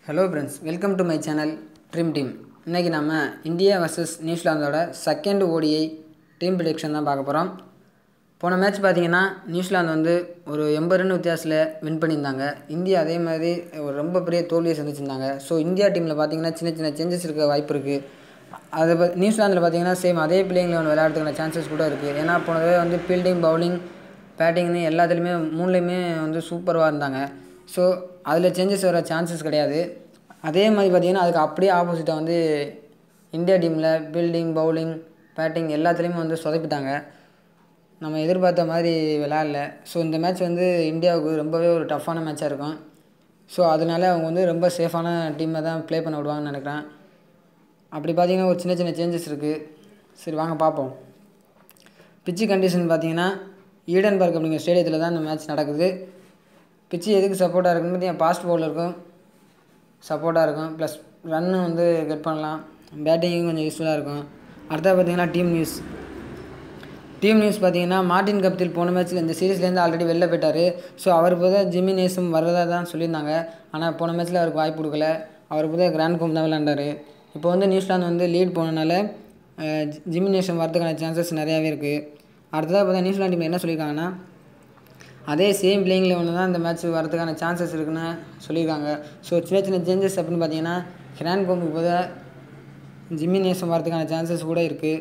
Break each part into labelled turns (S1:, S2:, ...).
S1: hello friends welcome to my channel dream team இன்றைக்கி நம்ம India versus நியூசிலாந்தோட second ODI team prediction தான் பார்க்க போகிறோம் போன மேட்ச் பார்த்தீங்கன்னா நியூசிலாந்து வந்து ஒரு எண்பது ரன் வித்தியாசத்தில் வின் பண்ணியிருந்தாங்க இந்தியா அதே மாதிரி ஒரு ரொம்ப பெரிய தோல்வியை சந்திச்சிருந்தாங்க ஸோ இந்தியா டீமில் பார்த்தீங்கன்னா சின்ன சின்ன சேஞ்சஸ் இருக்க வாய்ப்பு இருக்குது அதை ப நியூசிலாந்தில் பார்த்தீங்கன்னா சேம் அதே பிளேயிங்கில் ஒன்று விளையாடுறதுக்கான சான்சஸ் கூட இருக்குது ஏன்னா போன தடவை வந்து ஃபீல்டிங் பவுலிங் பேட்டிங்னு எல்லாத்துலேயுமே மூணுலேயுமே வந்து சூப்பராக இருந்தாங்க ஸோ அதில் சேஞ்சஸ் வர சான்சஸ் கிடையாது அதே மாதிரி பார்த்தீங்கன்னா அதுக்கு அப்படியே ஆப்போசிட்டாக வந்து இந்தியா டீமில் ஃபீல்டிங் பவுலிங் பேட்டிங் எல்லாத்துலேயுமே வந்து சொதப்பிட்டாங்க நம்ம எதிர்பார்த்த மாதிரி விளையாடல ஸோ இந்த மேட்ச் வந்து இந்தியாவுக்கு ரொம்பவே ஒரு டஃப்பான மேட்சாக இருக்கும் ஸோ அதனால அவங்க வந்து ரொம்ப சேஃபான டீமை தான் ப்ளே பண்ண விடுவாங்கன்னு நினைக்கிறேன் அப்படி பார்த்தீங்கன்னா ஒரு சின்ன சின்ன சேஞ்சஸ் இருக்குது சரி வாங்க பார்ப்போம் பிச்சு கண்டிஷன் பார்த்தீங்கன்னா ஈடன்பர்க் அப்படிங்கிற ஸ்டேடியத்தில் தான் இந்த மேட்ச் நடக்குது பிச்சு எதுக்கு சப்போர்ட்டாக இருக்குன்னு பார்த்தீங்கன்னா ஃபாஸ்ட் பவுலருக்கும் சப்போர்ட்டாக இருக்கும் ப்ளஸ் ரன்னு வந்து கட் பண்ணலாம் பேட்டிங்கும் கொஞ்சம் யூஸ்ஃபுல்லாக இருக்கும் அடுத்தது பார்த்தீங்கன்னா டீம் நியூஸ் டீம் நியூஸ் பார்த்தீங்கன்னா மார்டின் கப்தில் போன மேட்ச்சில் இந்த சீரீஸ்லேருந்து ஆல்ரெடி வெளில போயிட்டார் ஸோ அவர் போத ஜிம்மி நேசம் வர்றதா தான் சொல்லியிருந்தாங்க ஆனால் போன மேட்ச்சில் அவருக்கு வாய்ப்பு கொடுக்கல அவர் போத கிராண்ட் கோம் தான் விளாண்டார் இப்போ வந்து நியூசிலாந்து வந்து லீட் போனனால அஹ், ஜி- ஜிம்மி நேசம் வரதுக்கான சான்சஸ் நிறையாவே இருக்குது அடுத்ததாக பார்த்தா நியூசிலாந்து டீம் என்ன சொல்லியிருக்காங்கன்னா அதே சேம் பிளேயிங் லெவலில் தான் இந்த மேட்ச் வரதுக்கான சான்சஸ் இருக்குன்னு சொல்லியிருக்காங்க ஸோ சின்ன சின்ன சேஞ்சஸ் அப்படின்னு பார்த்தீங்கன்னா கிராண்ட் கோமுக்கு போத ஜிம்மி நேசம் வரதுக்கான சான்சஸ் கூட இருக்குது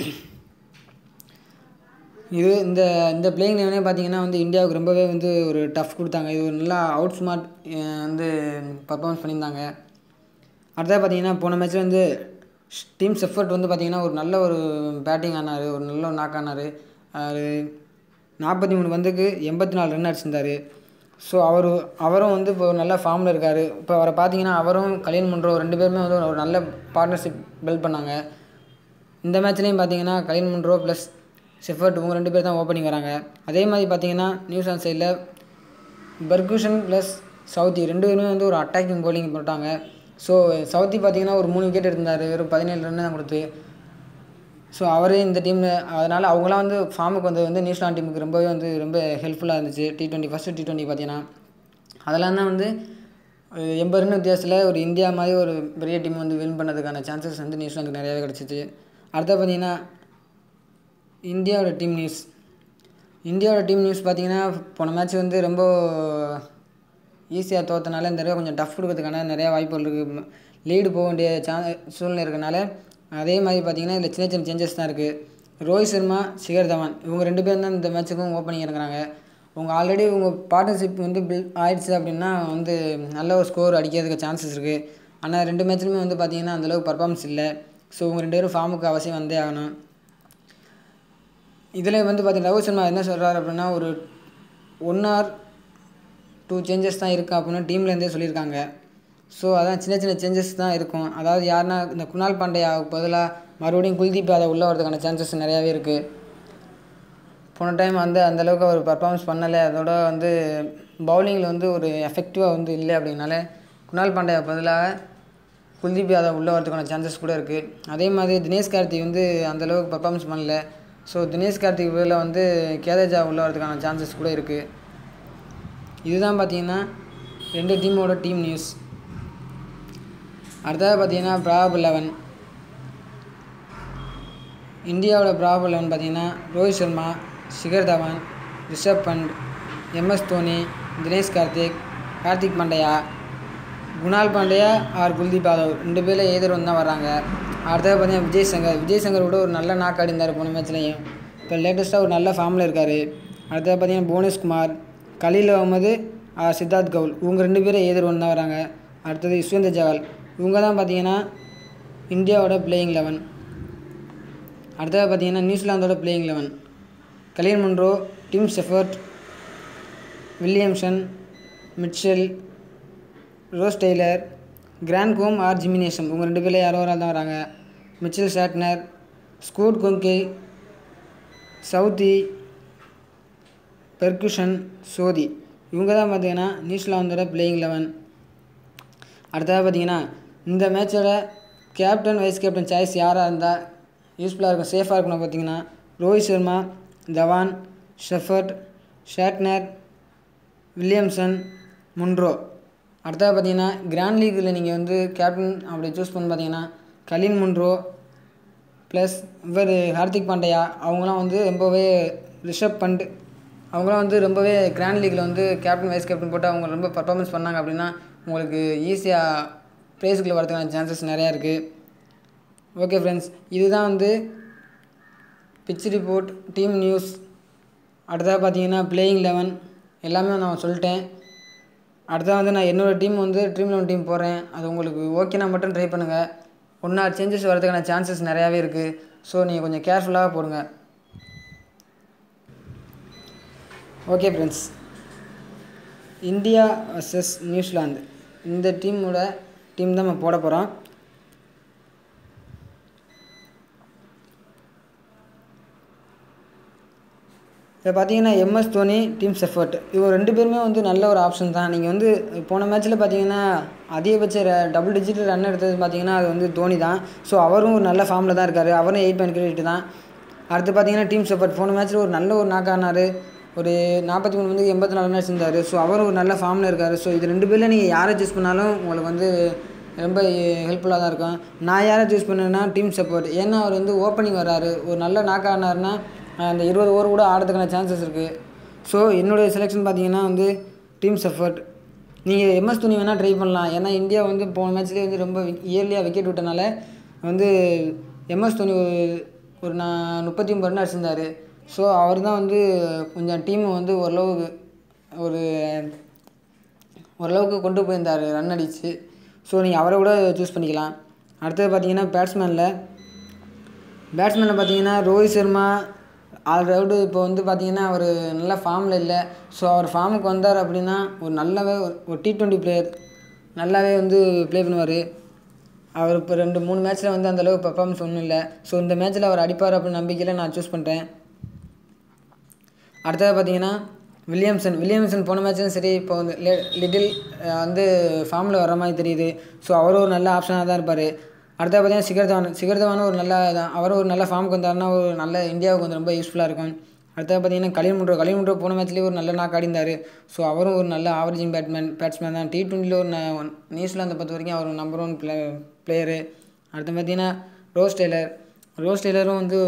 S1: இது இந்த இந்த பிளேயிங் லெவனே பார்த்தீங்கன்னா வந்து இந்தியாவுக்கு ரொம்பவே வந்து ஒரு டஃப் கொடுத்தாங்க இது ஒரு நல்லா அவுட் ஸ்மார்ட் வந்து பர்ஃபார்மன்ஸ் பண்ணியிருந்தாங்க அடுத்தது பார்த்தீங்கன்னா போன மேட்ச்சில் வந்து டீம் செஃபர்ட் வந்து பார்த்தீங்கன்னா ஒரு நல்ல ஒரு பேட்டிங் ஆனார் ஒரு நல்ல ஒரு நாக் ஆனார் அவர் நாற்பத்தி மூணு பந்துக்கு எண்பத்தி நாலு ரன் அடிச்சிருந்தார் ஸோ அவர் அவரும் வந்து இப்போ ஒரு நல்ல ஃபார்மில் இருக்கார் இப்போ அவரை பார்த்தீங்கன்னா அவரும் கல்யாண் மன்றோ ரெண்டு பேருமே வந்து ஒரு நல்ல பார்ட்னர்ஷிப் பில்ட் பண்ணாங்க இந்த மேட்ச்லேயும் பார்த்தீங்கன்னா கலின் முன்ரோ ப்ளஸ் செஃபர்ட் இவங்க ரெண்டு பேர் தான் ஓப்பனிங் வராங்க அதே மாதிரி பார்த்தீங்கன்னா நியூசிலாந்து சைடில் பர்குஷன் ப்ளஸ் சவுத்தி ரெண்டு பேருமே வந்து ஒரு அட்டாக்கிங் bowling போட்டாங்க ஸோ சவுத்தி பார்த்தீங்கன்னா ஒரு மூணு விக்கெட் இருந்தார் வெறும் பதினேழு ரன் தான் கொடுத்து ஸோ அவரே இந்த டீமில் அதனால் அவங்களாம் வந்து ஃபார்முக்கு வந்தது வந்து நியூசிலாந்து டீமுக்கு ரொம்பவே வந்து ரொம்ப ஹெல்ப்ஃபுல்லாக இருந்துச்சு T twenty first T twenty பார்த்தீங்கன்னா அதெல்லாம் தான் வந்து ஒரு எண்பது ரன் வித்தியாசத்தில் ஒரு இந்தியா மாதிரி ஒரு பெரிய டீம் வந்து வின் பண்ணதுக்கான சான்சஸ் வந்து நியூசிலாந்துக்கு நிறையாவே கிடச்சிச்சு அடுத்து பார்த்தீங்கன்னா இந்தியாவோட டீம் நியூஸ் இந்தியாவோட டீம் நியூஸ் பார்த்தீங்கன்னா போன மேட்ச் வந்து ரொம்ப ஈஸியாக தோத்தனால இந்த தடவை கொஞ்சம் டஃப் கொடுக்கறதுக்கான நிறையா வாய்ப்புகள் இருக்குது லீடு போக வேண்டிய சா சூழ்நிலை இருக்கனால அதே மாதிரி பார்த்தீங்கன்னா இதில் சின்ன சின்ன சேஞ்சஸ் தான் இருக்குது ரோஹித் சர்மா சிகர் தவான் இவங்க ரெண்டு பேரும் தான் இந்த மேட்ச்சுக்கும் ஓப்பனிங் இறங்குறாங்க உங்கள் ஆல்ரெடி உங்கள் பார்ட்னர்ஷிப் வந்து பில் ஆயிடுச்சு அப்படின்னா வந்து நல்ல ஒரு ஸ்கோர் அடிக்கிறதுக்கு சான்சஸ் இருக்குது ஆனால் ரெண்டு மேட்ச்லையுமே வந்து பார்த்தீங்கன்னா அந்தளவுக்கு பர்ஃபார்மன்ஸ் இல்லை ஸோ உங்கள் ரெண்டு பேரும் ஃபார்முக்கு அவசியம் வந்தே ஆகணும் இதில் வந்து பார்த்தீங்கன்னா ரோஹித் சர்மா என்ன சொல்கிறாரு அப்படின்னா ஒரு ஒன் ஆர் டூ சேஞ்சஸ் தான் இருக்குது அப்படின்னு டீம்லேருந்தே சொல்லியிருக்காங்க ஸோ அதான் சின்ன சின்ன சேஞ்சஸ் தான் இருக்கும் அதாவது யாருன்னா இந்த குணால் பாண்டியாவுக்கு பதிலாக மறுபடியும் குல்தீப் யாதவ் உள்ளே வரதுக்கான சான்சஸ் நிறையாவே இருக்குது போன டைம் வந்து அந்தளவுக்கு அவர் பர்ஃபார்மன்ஸ் பண்ணலை அதோட வந்து பவுலிங்கில் வந்து ஒரு எஃபெக்டிவாக வந்து இல்லை அப்படின்னால குணால் பாண்டியா பதிலாக குல்தீப் யாதவ் உள்ளே வரதுக்கான சான்சஸ் கூட இருக்குது அதே மாதிரி தினேஷ் கார்த்திக் வந்து அந்தளவுக்கு பர்ஃபார்மன்ஸ் பண்ணல ஸோ தினேஷ் கார்த்திக் பதிலாக வந்து கேதேஜா உள்ளே வரதுக்கான சான்சஸ் கூட இருக்குது இதுதான் பார்த்தீங்கன்னா ரெண்டு டீமோட டீம் நியூஸ் அடுத்தது பார்த்தீங்கன்னா ப்ராப் லெவன் இந்தியாவோட ப்ராப் லெவன் பார்த்தீங்கன்னா ரோஹித் சர்மா சிகர் தவான் ரிஷப் பண்ட் எம்எஸ் தோனி தினேஷ் கார்த்திக் கார்த்திக் பாண்டியா குணால் பாண்டியா ஆர் குல்தீப் யாதவ் ரெண்டு பேரில் ஏதோ ஒன்று தான் வர்றாங்க அடுத்தது பார்த்தீங்கன்னா விஜய் சங்கர் விஜய் சங்கர் கூட ஒரு நல்ல நாக் ஆடிந்தார் போன மேட்ச்லையும் இப்போ லேட்டஸ்ட்டாக ஒரு நல்ல ஃபார்மில் இருக்கார் அடுத்தது பார்த்தீங்கன்னா புவனேஷ்குமார் கலீல் அகமது ஆர் சித்தார்த் கவுல் இவங்க ரெண்டு பேரும் ஏதோ ஒன்று தான் வராங்க அடுத்தது யுஸ்வேந்தர் ஜவால் இவங்க தான் பார்த்தீங்கன்னா இந்தியாவோட பிளேயிங் லெவன் அடுத்தது பார்த்தீங்கன்னா நியூசிலாந்தோட playing eleven Colin Munro Tim Seifert Williamson Mitchell Ross Taylor Grandhomme or Jimmy Neesham இவங்க ரெண்டு பேரில் யாரோ ஒரு ஆள் தான் வராங்க மிச்சல் ஷாட்னர் ஸ்கூட் கொங்கே சவுதி பெர்குஷன் சோதி இவங்க தான் பார்த்தீங்கன்னா நியூசிலாந்தோட பிளேயிங் லெவன் அடுத்ததாக பார்த்தீங்கன்னா இந்த மேட்சோட கேப்டன் வைஸ் கேப்டன் சாய்ஸ் யாராக இருந்தால் யூஸ்ஃபுல்லாக இருக்கும் சேஃபாக இருக்கணும் பார்த்தீங்கன்னா Rohit Sharma Dhawan Seifert Santner Williamson Munro அடுத்தது பார்த்தீங்கன்னா கிராண்ட் லீக்கில் நீங்கள் வந்து கேப்டன் அப்படி சூஸ் பண்ணி பார்த்தீங்கன்னா கலின் முன்ரோ ப்ளஸ் இவர் ஹார்திக் பாண்டியா அவங்களாம் வந்து ரொம்பவே ரிஷப் பண்ட் அவங்களாம் வந்து ரொம்பவே கிராண்ட் லீக்கில் வந்து கேப்டன் வைஸ் கேப்டன் போட்டு அவங்க ரொம்ப பர்ஃபார்மன்ஸ் பண்ணாங்க அப்படின்னா உங்களுக்கு ஈஸியாக ப்ரைஸுக்குள்ளே வரதுக்கான சான்சஸ் நிறையா இருக்குது ஓகே ஃப்ரெண்ட்ஸ் இதுதான் வந்து பிச் ரிப்போர்ட் டீம் நியூஸ் அடுத்ததாக பார்த்தீங்கன்னா பிளேயிங் லெவன் எல்லாமே நான் சொல்லிட்டேன் அடுத்ததாக வந்து நான் என்னோடய டீம் வந்து ட்ரீம் லெவன் டீம் போடுறேன் அது உங்களுக்கு ஓகேனா மட்டும் ட்ரை பண்ணுங்கள் ஒன்றா சேஞ்சஸ் வரதுக்கான சான்சஸ் நிறையாவே இருக்குது ஸோ நீங்கள் கொஞ்சம் கேர்ஃபுல்லாக போடுங்க okay friends India versus New Zealand இந்த டீமோட டீம் தான் நம்ம போட போகிறோம் இப்போ பார்த்தீங்கன்னா எம்எஸ் தோனி டீம் செஃபர்ட் இவங்க ரெண்டு பேருமே வந்து நல்ல ஒரு ஆப்ஷன் தான் நீங்கள் வந்து போன மேட்ச்சில் பார்த்தீங்கன்னா அதிகபட்ச டபுள் டிஜிட் ரன் எடுத்தது பார்த்தீங்கன்னா அது வந்து தோனி தான் ஸோ அவரும் ஒரு நல்ல ஃபார்மில் தான் இருக்கார் அவரும் எயிட் பாயிண்ட் கிரெடிட் தான் அடுத்து பார்த்தீங்கன்னா டீம் செஃபர்ட் போன மேட்ச்சில் ஒரு நல்ல ஒரு நாக் ஆனார் ஒரு நாற்பத்தி மூணு வந்து எண்பத்தி நாலு ரன் இருந்தார் ஸோ அவரும் ஒரு நல்ல ஃபார்மில் இருக்கார் ஸோ இது ரெண்டு பேரில் நீங்கள் யாரை சூஸ் பண்ணாலும் உங்களுக்கு வந்து ரொம்ப ஹெல்ப்ஃபுல்லாக தான் இருக்கும் நான் யாரை சூஸ் பண்ணேன்னா டீம் சப்போர்ட் ஏன்னா அவர் வந்து ஓப்பனிங் வர்றாரு ஒரு நல்ல நாக் ஆனார்னா அந்த இருபது ஓவர் கூட ஆடுறதுக்கான சான்சஸ் இருக்குது ஸோ என்னுடைய செலெக்ஷன் பார்த்தீங்கன்னா வந்து டீம் சப்போர்ட் நீங்கள் எம்எஸ் தோனி வேணால் ட்ரை பண்ணலாம் ஏன்னா இந்தியா வந்து போன மேட்ச்லேயே வந்து ரொம்ப இயர்லியாக விக்கெட் விட்டனால வந்து எம்எஸ் தோனி ஒரு நான் முப்பத்தி ஒம்பது ரன் அடிச்சிருந்தார் ஸோ அவர் தான் வந்து கொஞ்சம் டீமை வந்து ஓரளவுக்கு ஒரு ஓரளவுக்கு கொண்டு போயிருந்தார் ரன் அடித்து ஸோ நீங்கள் அவரை கூட சூஸ் பண்ணிக்கலாம் அடுத்தது பார்த்தீங்கன்னா பேட்ஸ்மேனில் பேட்ஸ்மேனில் பார்த்தீங்கன்னா ரோஹித் சர்மா ஆல்ரவுண்டு இப்போ வந்து பார்த்தீங்கன்னா அவர் நல்ல ஃபார்மில் இல்லை ஸோ அவர் ஃபார்முக்கு வந்தார் அப்படின்னா ஒரு நல்லாவே ஒரு டி ட்வெண்ட்டி பிளேயர் நல்லாவே வந்து ப்ளே பண்ணுவார் அவர் இப்போ ரெண்டு மூணு மேட்ச்சில் வந்து அந்தளவுக்கு பர்ஃபார்மன்ஸ் ஒன்றும் இல்லை ஸோ இந்த மேட்ச்சில் அவர் அடிப்பார் அப்படின்னு நம்பிக்கையில் நான் சூஸ் பண்ணுறேன் அடுத்தது பார்த்தீங்கன்னா வில்லியம்சன் வில்லியம்சன் போன மேட்ச்லையும் சரி இப்போ வந்து லிட்டில் வந்து ஃபார்மில் வர மாதிரி தெரியுது ஸோ அவரும் ஒரு நல்ல ஆப்ஷனாக தான் இருப்பார் அடுத்தது பார்த்தீங்கன்னா சிகர் தவான் சிகர் தவானும் ஒரு நல்ல தான் அவரும் ஒரு நல்ல ஃபார்முக்கு வந்தாருன்னா ஒரு நல்ல இந்தியாவுக்கு வந்து ரொம்ப யூஸ்ஃபுல்லாக இருக்கும் அடுத்தது பார்த்தீங்கன்னா கலின் முன்றோ கலின் முன்றோ போன மேட்ச்லேயே ஒரு நல்ல நாக் ஆடிந்தார் ஸோ அவரும் ஒரு நல்ல ஆவரேஜிங் பேட்மேன் பேட்ஸ்மேன் தான் டி ட்வெண்ட்டியில் ஒரு நியூசிலாந்தை பொறுத்த வரைக்கும் அவர் நம்பர் ஒன் பிளே பிளேயரு அடுத்து பார்த்தீங்கன்னா ரோஸ் டெய்லர் ரோஸ் டெய்லரும் வந்து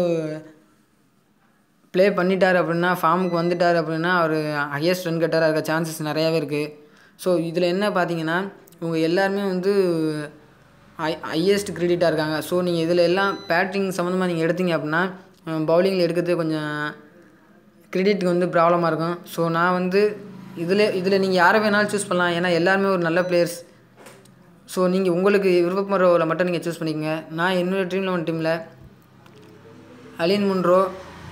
S1: ப்ளே பண்ணிட்டார் அப்படின்னா ஃபார்முக்கு வந்துட்டார் அப்படின்னா அவர் ஹையஸ்ட் ரன் கட்டாராக இருக்க சான்சஸ் நிறையாவே இருக்குது ஸோ இதில் என்ன பார்த்தீங்கன்னா இவங்க எல்லாருமே வந்து ஹை ஹையஸ்ட் கிரெடிட்டாக இருக்காங்க ஸோ நீங்கள் இதில் எல்லாம் பேட்டிங் சம்மந்தமாக நீங்கள் எடுத்தீங்க அப்படின்னா பவுலிங்கில் எடுக்கிறது கொஞ்சம் கிரெடிட்டுக்கு வந்து ப்ராப்ளமாக இருக்கும் ஸோ நான் வந்து இதில் இதில் நீங்கள் யாரை வேணாலும் சூஸ் பண்ணலாம் ஏன்னா எல்லாருமே ஒரு நல்ல பிளேயர்ஸ் ஸோ நீங்கள் உங்களுக்கு விருப்பப்படுறவரை மட்டும் நீங்கள் சூஸ் பண்ணிக்கோங்க நான் என்னோடய ட்ரீம் லெவன் டீமில் Colin Munro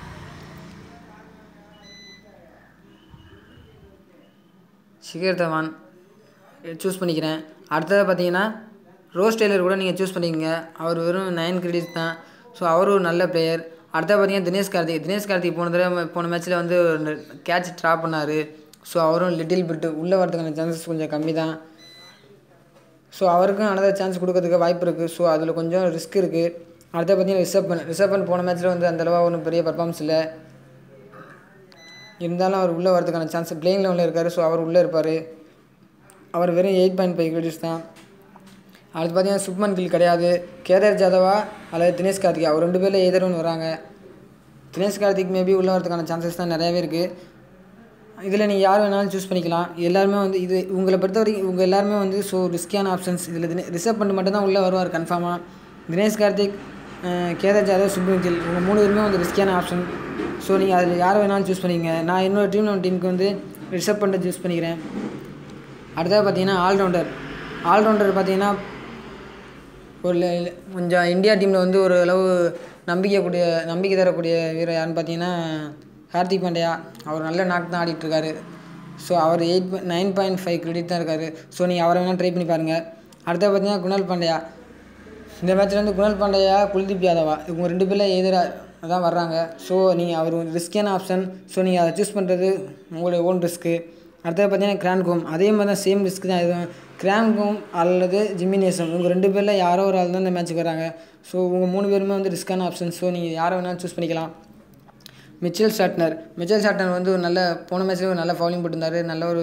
S1: Shikhar Dhawan choose பண்ணிக்கிறேன் அடுத்தது பார்த்தீங்கன்னா ரோஸ் டெய்லர் கூட நீங்கள் சூஸ் பண்ணிக்கோங்க அவர் வெறும் நைன் கிரெடிட்ஸ் தான் ஸோ அவரும் ஒரு நல்ல பிளேயர் அடுத்தது பார்த்தீங்கன்னா தினேஷ் கார்த்திக் தினேஷ் கார்த்திக் போன தடவை போன மேட்ச்சில் வந்து கேட்ச் ட்ராப் பண்ணார் ஸோ அவரும் லிட்டில் பிட்டு உள்ளே வரதுக்கான சான்சஸ் கொஞ்சம் கம்மி தான் ஸோ அவருக்கும் அனதர் சான்ஸ் கொடுக்கறதுக்கு வாய்ப்பு இருக்குது ஸோ அதில் கொஞ்சம் ரிஸ்க் இருக்குது அடுத்து பார்த்தீங்கன்னா ரிஷப் பன் ரிஷப் பன் போன மேட்ச்சில் வந்து அந்தளவாக ஒன்றும் பெரிய பர்ஃபார்மன்ஸ் இல்லை இருந்தாலும் அவர் உள்ளே வரதுக்கான சான்ஸ் பிளேயிங் லெவலில் இருக்கார் ஸோ அவர் உள்ளே இருப்பார் அவர் வெறும் எயிட் பாயிண்ட் ஃபைவ் கிரெடிட்ஸ் தான் அடுத்து பார்த்தீங்கன்னா சுப்மன் கில் கிடையாது கேதார் ஜாதவா அல்லது தினேஷ் கார்த்திக் அவர் ரெண்டு பேரில் எதிர் ஒன்று வராங்க தினேஷ் கார்த்திக் மேபி உள்ளே வரதுக்கான சான்சஸ் தான் நிறையாவே இருக்குது இதில் நீங்கள் யார் வேணாலும் சூஸ் பண்ணிக்கலாம் எல்லாருமே வந்து இது உங்களை பொறுத்த வரைக்கும் இவங்க எல்லாருமே வந்து ஸோ ரிஸ்கியான ஆப்ஷன்ஸ் இதில் தினே ரிசர்வ் பண்ணி மட்டும் தான் உள்ளே வருவார் கன்ஃபார்மாக தினேஷ் கார்த்திக் கேதார் ஜாதவ் சுப்மன் கில் இவங்க மூணு பேருமே வந்து ரிஸ்கியான ஆப்ஷன் ஸோ நீங்கள் அதில் யாரை வேணாலும் சூஸ் பண்ணிங்க நான் என்னோடய டீம் ஒன் டீமுக்கு வந்து ரிசர்வ் பண்ணிட்டு சூஸ் பண்ணிக்கிறேன் அடுத்தது பார்த்தீங்கன்னா ஆல்ரவுண்டர் ஆல்ரவுண்டர் பார்த்தீங்கன்னா ஒரு கொஞ்சம் இந்தியா டீமில் வந்து ஒரு அளவு நம்பிக்கைக்கூடிய நம்பிக்கை தரக்கூடிய வீரர் யாருன்னு பார்த்தீங்கன்னா ஹார்திக் பாண்டியா அவர் நல்ல நாக் தான் ஆடிட்டுருக்காரு ஸோ அவர் eight nine point five credit தான் இருக்கார் ஸோ நீங்கள் அவரை வேணால் ட்ரை பண்ணி பாருங்கள் அடுத்தது பார்த்தீங்கன்னா குணால் பாண்டியா இந்த மேட்ச்சில் வந்து குணால் பாண்டியா குல்தீப் யாதவா இவங்க ரெண்டு பேரில் எதிராக தான் வர்றாங்க ஸோ நீங்கள் அவர் ஒரு ரிஸ்கியான ஆப்ஷன் ஸோ நீங்கள் அதை சூஸ் பண்ணுறது உங்களுடைய ஓன் ரிஸ்க்கு அடுத்தது பார்த்தீங்கன்னா கிரான்கோம் அதே மாதிரி தான் சேம் ரிஸ்க் தான் எதுவும் கிரான்கோம் அல்லது ஜிமினேசன் இவங்க ரெண்டு பேரில் யாரோ ஒரு ஆள் தான் இந்த மேட்ச்சுக்கு வராங்க ஸோ இவங்க மூணு பேருமே வந்து ரிஸ்க்கான ஆப்ஷன் ஸோ நீங்கள் யாரை வேணாலும் சூஸ் பண்ணிக்கலாம் மிச்சல் ஷாட்னர் மிச்சல் ஷாட்னர் வந்து ஒரு நல்ல போன மேட்ச்சில் ஒரு நல்ல ஃபவுலிங் போட்டிருந்தாரு நல்ல ஒரு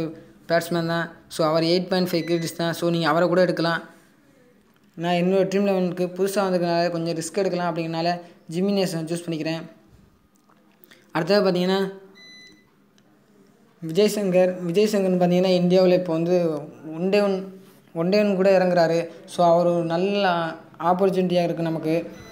S1: பேட்ஸ்மேன் தான் ஸோ அவர் எயிட் பாயிண்ட் ஃபைவ் கிரெடிட்ஸ் தான் ஸோ நீங்கள் அவரை கூட எடுக்கலாம் நான் என்னோடய ட்ரீம் லெவனுக்கு புதுசாக வந்திருக்கனால கொஞ்சம் ரிஸ்க் எடுக்கலாம் அப்படிங்கிறனால ஜிமினேஷன் சூஸ் பண்ணிக்கிறேன் அடுத்தது பார்த்தீங்கன்னா விஜய் சங்கர் விஜய் சங்கர்னு பார்த்தீங்கன்னா இந்தியாவில் இப்போ வந்து one day one one day one கூட இறங்குறாரு ஸோ அவர் ஒரு நல்ல ஆப்பர்ச்சுனிட்டியாக இருக்குது நமக்கு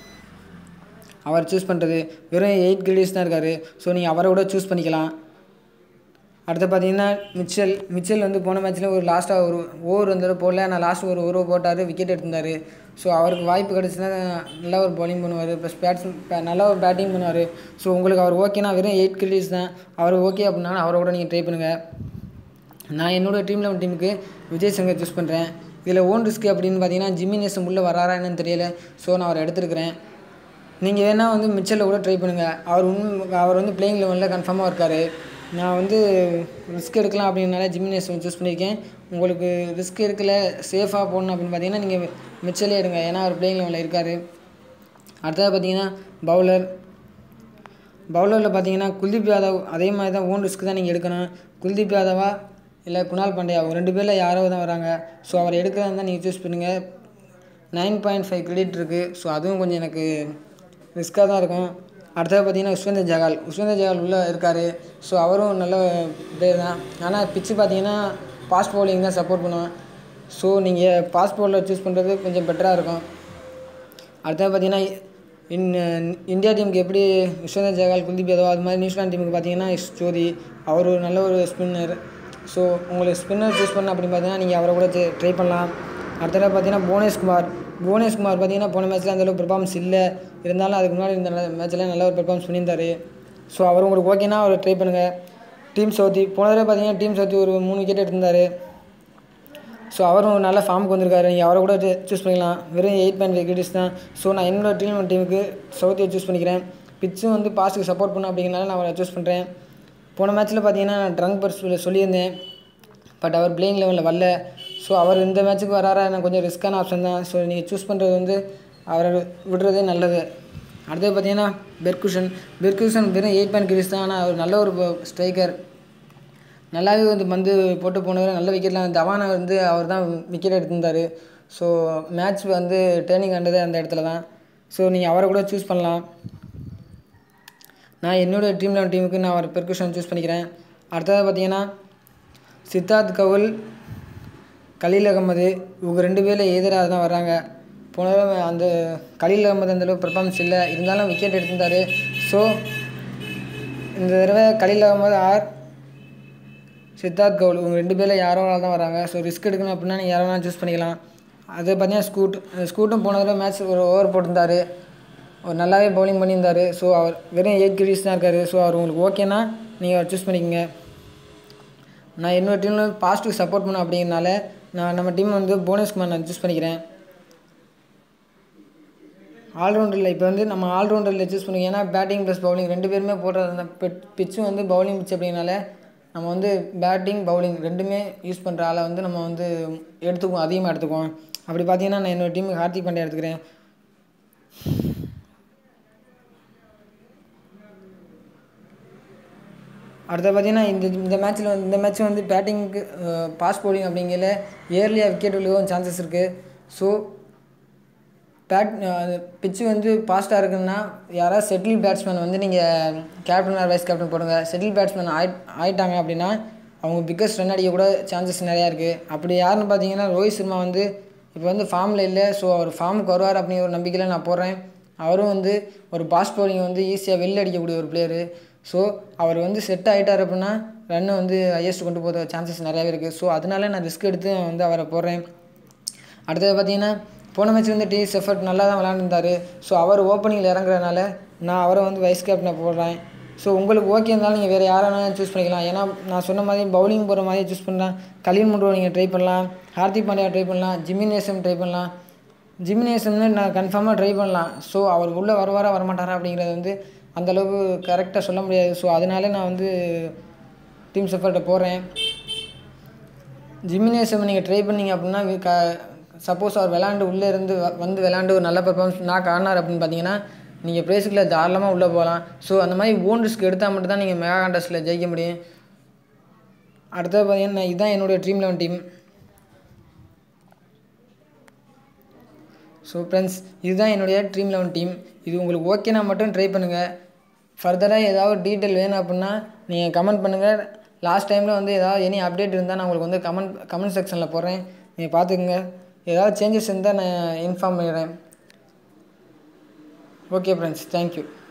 S1: அவர் சூஸ் பண்ணுறது வெறும் எயிட் கிரேடிஸ் தான் இருக்கார் ஸோ நீங்கள் அவரை கூட சூஸ் பண்ணிக்கலாம் அடுத்து பார்த்தீங்கன்னா மிச்சல் மிச்சல் வந்து போன மேட்ச்சில் ஒரு லாஸ்ட்டாக ஒரு ஓவர் வந்தாலும் போடல ஆனால் லாஸ்ட் ஒரு ஓவர் போட்டார் விக்கெட் எடுத்திருந்தார் ஸோ அவருக்கு வாய்ப்பு கிடச்சுன்னா நல்லா ஒரு பவுலிங் பண்ணுவார் ப்ளஸ் பேட்ஸ் நல்லா ஒரு பேட்டிங் பண்ணுவார் ஸோ உங்களுக்கு அவர் ஓகேனா வெறும் எயிட் கிரெடிட்ஸ் தான் அவர் ஓகே அப்படின்னா அவரை கூட நீங்கள் ட்ரை பண்ணுங்கள் நான் என்னோடய ட்ரீம் லெவன் டீமுக்கு விஜய் சங்கர் சூஸ் பண்ணுறேன் இதில் ஓன் ரிஸ்க் அப்படின்னு பார்த்தீங்கன்னா ஜிமினேசன் உள்ளே வராரா என்னன்னு தெரியல ஸோ நான் அவரை எடுத்துருக்கிறேன் நீங்கள் வேணால் வந்து மிச்சலில் கூட ட்ரை பண்ணுங்கள் அவர் உண்மை அவர் வந்து பிளேயிங் லெவலில் கன்ஃபார்மாக இருக்கார் நான் வந்து ரிஸ்க் எடுக்கலாம் அப்படின்னால ஜிமினேசன் சூஸ் பண்ணியிருக்கேன் உங்களுக்கு ரிஸ்க் எடுக்கல சேஃபாக போகணும் அப்படின்னு பார்த்தீங்கன்னா நீங்கள் மிச்சலே எடுங்க ஏன்னா அவர் பிளேயிங் லெவலில் இருக்கார் அடுத்தது பார்த்தீங்கன்னா பவுலர் பவுலரில் பார்த்தீங்கன்னா குல்தீப் யாதவ் அதே மாதிரி தான் ஓன் ரிஸ்க் தான் நீங்கள் எடுக்கணும் குல்தீப் யாதவா இல்லை குணால் பாண்டியா அவங்க ரெண்டு பேரில் யாரோ தான் வராங்க ஸோ அவர் எடுக்கிறதா இருந்தால் நீங்கள் சூஸ் பண்ணுங்கள் நைன் பாயிண்ட் ஃபைவ் கிரெடிட் இருக்குது ஸோ அதுவும் கொஞ்சம் எனக்கு ரிஸ்க்காக தான் இருக்கும் அடுத்தது பார்த்தீங்கன்னா உஸ்வந்தர் ஜகால் உஸ்வந்தர் ஜகால் உள்ளே இருக்கார் ஸோ அவரும் நல்ல பிளேயர் தான் ஆனால் பிச்சு பார்த்தீங்கன்னா ஃபாஸ்ட் பவுலிங் தான் சப்போர்ட் பண்ணுவேன் ஸோ நீங்கள் ஃபாஸ்ட் பவுலர் சூஸ் பண்ணுறது கொஞ்சம் பெட்டராக இருக்கும் அடுத்தது பார்த்தீங்கன்னா இன் இந்தியா டீமுக்கு எப்படி விஸ்வநாத் ஜெகால் குல்தீப் யாதவ் அது மாதிரி நியூசிலாந்து டீமுக்கு பார்த்தீங்கன்னா எஸ் ஜோதி அவர் ஒரு நல்ல ஒரு ஸ்பின்னர் ஸோ உங்களுக்கு ஸ்பின்னர் சூஸ் பண்ண அப்படின்னு பார்த்தீங்கன்னா நீங்கள் அவரை கூட ட்ரை பண்ணலாம் அடுத்தது பார்த்தீங்கன்னா புவனேஷ்குமார் புவனேஷ்குமார் பார்த்தீங்கன்னா போன மேட்ச்சில் அந்தளவுக்கு பெர்ஃபார்மன்ஸ் இல்லை இருந்தாலும் அதுக்கு முன்னாடி இந்த மேட்ச்சில் நல்ல ஒரு பெர்ஃபார்மன்ஸ் பண்ணியிருந்தார் ஸோ அவர் உங்களுக்கு ஓகேனா அவர் ட்ரை பண்ணுங்கள் டீம் சவுத்தி போன தடவை பார்த்தீங்கன்னா டீம் சவுத்தி ஒரு மூணு விக்கெட் எடுத்திருந்தார் ஸோ அவரும் நல்ல ஃபார்முக்கு வந்திருக்காரு நீங்கள் அவரை கூட சூஸ் பண்ணிக்கலாம் வெறும் எயிட் பாயிண்ட் ஃபைவ் கிரெடிட்ஸ் தான் ஸோ நான் என்னோட டீம் டீமுக்கு சவுத்தியை சூஸ் பண்ணிக்கிறேன் பிச்சும் வந்து பாஸுக்கு சப்போர்ட் பண்ணும் அப்படிங்கிறனால நான் அவரை சூஸ் பண்ணுறேன் போன மேட்ச்சில் பார்த்தீங்கன்னா நான் ட்ரங்க் பர்ஸ் சொல்லியிருந்தேன் பட் அவர் பிளேயிங் லெவலில் வரல ஸோ அவர் இந்த மேட்ச்சுக்கு வராரா எனக்கு கொஞ்சம் ரிஸ்க்கான ஆப்ஷன் தான் ஸோ நீங்கள் சூஸ் பண்ணுறது வந்து அவரை விடுறதே நல்லது அடுத்தது பார்த்தீங்கன்னா பெர்குஷன் பெர்குஷன் வெறும் எயிட் பாயிண்ட் கிரீஸ் தான் ஆனால் அவர் நல்ல ஒரு ஸ்ட்ரைக்கர் நல்லாவே வந்து பந்து போட்டு போனவர் நல்ல விக்கெட்லாம் தவானை வந்து அவர் தான் விக்கெட் எடுத்திருந்தார் ஸோ மேட்ச் வந்து டேர்னிங் ஆண்டது அந்த இடத்துல தான் ஸோ நீங்கள் அவரை கூட சூஸ் பண்ணலாம் நான் என்னோடய ட்ரீம் லெவன் டீமுக்கு நான் ஒரு பெர்குஷன் சூஸ் பண்ணிக்கிறேன் அடுத்தது பார்த்தீங்கன்னா சித்தார்த் கவுல் கலீல் அகமது இவங்க ரெண்டு பேரில் எதிராக தான் வர்றாங்க போன தடவை அந்த கலீல் அகமது அந்தளவு பெர்ஃபார்மன்ஸ் இல்லை இருந்தாலும் விக்கெட் எடுத்திருந்தார் ஸோ இந்த தடவை கலீல் அகமது ஆர் சித்தார்த் கவுல் இவங்க ரெண்டு பேரில் யாரோ தான் வராங்க ஸோ ரிஸ்க் எடுக்கணும் அப்படின்னா நீங்கள் யாரோ வேணால் சூஸ் பண்ணிக்கலாம் அது பார்த்தீங்கன்னா ஸ்கூட் ஸ்கூட்டும் போன தடவை மேட்ச் ஒரு ஓவர் போட்டிருந்தார் ஒரு நல்லாவே பவுலிங் பண்ணியிருந்தார் ஸோ அவர் வெறும் எயிட் கிரீஸ் தான் இருக்கார் ஸோ அவர் உங்களுக்கு ஓகேனா நீங்கள் சூஸ் பண்ணிக்கோங்க நான் என்னோடய டீமில் பாசிட்டிவ் சப்போர்ட் பண்ண அப்படிங்கிறனால நான் நம்ம டீம் வந்து புவனேஷ்குமார் நான் சூஸ் பண்ணிக்கிறேன் ஆல்ரவுண்டரில் இப்போ வந்து நம்ம ஆல்ரவுண்டரில் சூஸ் பண்ணுவோம் ஏன்னா பேட்டிங் ப்ளஸ் பவுலிங் ரெண்டு பேருமே போடுற அந்த பிச்சும் வந்து பவுலிங் பிச் அப்படிங்கனால நம்ம வந்து பேட்டிங் பவுலிங் ரெண்டுமே யூஸ் பண்ணுற ஆளை வந்து நம்ம வந்து எடுத்துக்குவோம் அதிகமாக எடுத்துக்குவோம் அப்படி பார்த்தீங்கன்னா நான் என்னோடய டீமுக்கு ஹார்திக் பாண்டியா எடுத்துக்கிறேன் அடுத்து பார்த்தீங்கன்னா இந்த இந்த மேட்ச்சில் வந்து இந்த மேட்ச் வந்து பேட்டிங்க்கு பாஸ் பவுலிங் அப்படிங்கல ஏர்லியாக விக்கெட் விழுகவும் சான்சஸ் இருக்குது ஸோ பேட் பிச்சு வந்து ஃபாஸ்ட்டாக இருக்குன்னா யாராவது செட்டில் பேட்ஸ்மேன் வந்து நீங்கள் கேப்டன் ஆர் வைஸ் கேப்டன் போடுங்க செட்டில் பேட்ஸ்மேன் ஆயி ஆயிட்டாங்க அப்படின்னா அவங்க பிக்கஸ்ட் ரன் அடிக்க கூட சான்சஸ் நிறையா இருக்குது அப்படி யாருன்னு பார்த்தீங்கன்னா ரோஹித் சர்மா வந்து இப்போ வந்து ஃபார்மில் இல்லை ஸோ அவர் ஃபார்முக்கு வருவார் அப்படிங்கிற ஒரு நம்பிக்கையில் நான் போடுறேன் அவரும் வந்து ஒரு பாஸ் பவுலிங் வந்து ஈஸியாக வெளில அடிக்கக்கூடிய ஒரு பிளேயரு ஸோ அவர் வந்து செட் ஆகிட்டார் அப்படின்னா ரன்னை வந்து ஹையஸ்ட் கொண்டு போகிற சான்சஸ் நிறையாவே இருக்குது ஸோ அதனால நான் ரிஸ்க் எடுத்து வந்து அவரை போடுறேன் அடுத்தது பார்த்தீங்கன்னா போன மேட்ச் வந்து டி செஃபர்ட் நல்லா தான் விளாண்டுருந்தார் ஸோ அவர் ஓப்பனிங்கில் இறங்குறதுனால நான் அவரை வந்து வைஸ் கேப்டனாக போடுறேன் ஸோ உங்களுக்கு ஓகே இருந்தாலும் நீங்கள் வேறு யாரை வேணாலும் சூஸ் பண்ணிக்கலாம் ஏன்னா நான் சொன்ன மாதிரி பவுலிங் போகிற மாதிரி சூஸ் பண்ணலாம் கலீல் முண்டோ நீங்கள் ட்ரை பண்ணலாம் ஹார்திக் பாண்டியா ட்ரை பண்ணலாம் ஜிமினேசம் ட்ரை பண்ணலாம் ஜிமினேசம்னு நான் கன்ஃபார்மாக ட்ரை பண்ணலாம் ஸோ அவர் உள்ளே வருவாரா வரமாட்டாரா அப்படிங்கிறது வந்து அந்தளவுக்கு கரெக்டாக சொல்ல முடியாது ஸோ அதனால நான் வந்து டீம் செஃபர்ட்டை போடுறேன் ஜிமினேசம் நீங்கள் ட்ரை பண்ணீங்க அப்படின்னா க சப்போஸ் அவர் விளாண்டு உள்ளே இருந்து வந்து விளாண்டு ஒரு நல்ல பர்ஃபார்மன்ஸ் நான் காணார் அப்படின்னு பார்த்தீங்கன்னா நீங்கள் ப்ரேஸுக்கில் தாராளமாக உள்ளே போகலாம் ஸோ அந்த மாதிரி ஓன் ரிஸ்க் எடுத்தால் மட்டும் தான் நீங்கள் மெகா கான்டெஸ்ட்டில் ஜெயிக்க முடியும் அடுத்தது பார்த்தீங்கன்னா இதுதான் என்னுடைய dream eleven team so friends இதுதான் என்னுடைய ட்ரீம் லெவன் டீம் இது உங்களுக்கு ஓகேனா மட்டும் ட்ரை பண்ணுங்கள் ஃபர்தராக ஏதாவது டீட்டெயில் வேணும் அப்படின்னா நீங்கள் கமெண்ட் பண்ணுங்கள் லாஸ்ட் டைமில் வந்து ஏதாவது எனி அப்டேட் இருந்தால் நான் உங்களுக்கு வந்து கமெண்ட் கமெண்ட் செக்ஷனில் போடுறேன் நீங்கள் பார்த்துக்குங்க ஏதாவது சேஞ்சஸ் இருந்தால் நான் இன்ஃபார்ம் பண்ணிடுறேன் ஓகே ஃப்ரெண்ட்ஸ் தேங்க்யூ